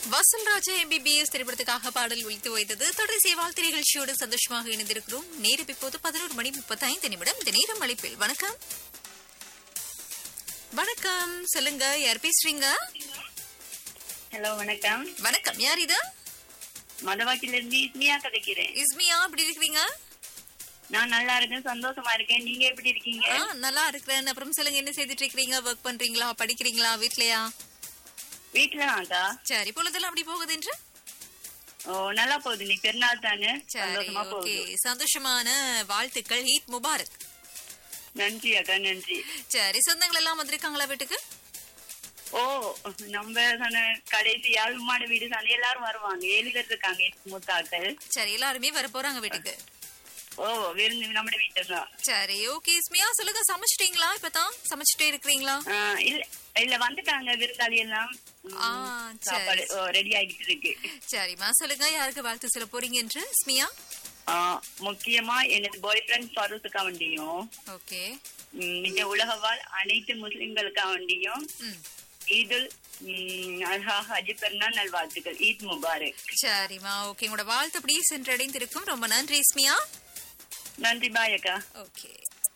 வசல்ராஜா MBBS திரைப்படத்துக்காக பாடல் ஒழித்து வைத்தது தொடர்ச்சி வாழ்த்து நிகழ்ச்சியோடு சந்தோஷமாக இணைந்திருக்கிறோம் நேரம் இப்போது பதினோரு மணி முப்பத்தைந்து நிமிடம் இந்த நேரம் அழைப்பில் வணக்கம் வணக்கம் சொல்லுங்க யார் பேசுறீங்க ஹலோ வணக்கம் வணக்கம் யார் இது மதவாக்கில இருந்து இஸ்மியா கதைக்கிறேன் இஸ்மியா எப்படி இருக்கிறீங்க நான் நல்லா இருக்கேன் சந்தோஷமா இருக்கேன் நீங்க எப்படி இருக்கீங்க ஆ, நல்லா இருக்கிறேன் அப்புறம் சொல்லுங்க என்ன செய்துட்டு இருக்கிறீங்க ஒர்க் பண்றீங்களா படிக்கிறீங்களா வீட்லயா வீட்டுல தான்க்கா சரி பொழுதெல்லாம் அப்படி போகுது என்று ஓ நல்லா போகுது நீ பெருநாள் தானே சரி சந்தோஷமா ஓகே போகுது சந்தோஷமான வாழ்த்துக்கள் ஈத் முபாரக் நன்றி அக்கா நன்றி சரி சொந்தங்கள் எல்லாம் வந்திருக்காங்களா வீட்டுக்கு ஓ நம்ம சொன்ன கடைசி யாழ்மாடு வீடு சொன்ன எல்லாரும் வருவாங்க ஏழு பேர் இருக்காங்க மூத்தாக்கள் சரி எல்லாருமே வர போறாங்க வீட்டுக்கு ஓ விருந்து நம்ம வீட்டுல தான் சரி ஓகே ஸ்மியா சொல்லுங்க சமைச்சிட்டீங்களா இப்பதான் சமைச்சிட்டே இருக்கிறீங்களா ஆ, இல்ல இல்ல வந்துட்டாங்க விருந்தாளி எல்லாம் ம், ஆ, சரி. சாப்பாடு ரெடி ஆகிட்டு இருக்கு சரிம்மா சொல்லுங்க யாருக்கு வாழ்த்து சொல்ல போறீங்க என்று ஸ்மியா ஆ, முக்கியமா எனது பாய் ஃப்ரெண்ட் ஃபரூஸுக்கா வண்டியும் ஓகே ம், இந்த உலக வாழ் அனைத்து முஸ்லிம்களுக்காக வேண்டியும் ம் ஈதுல் ம், அல்ஹா ஹஜ் பெருநாள் நல்வாழ்த்துக்கள் ஈத் முபாரக் சரிம்மா ஓகே உங்களோட வாழ்த்து அப்படியே சென்றடைந்திருக்கும் ரொம்ப நன்றி ஸ்மியா நன்றி பாய் அக்கா ஓகே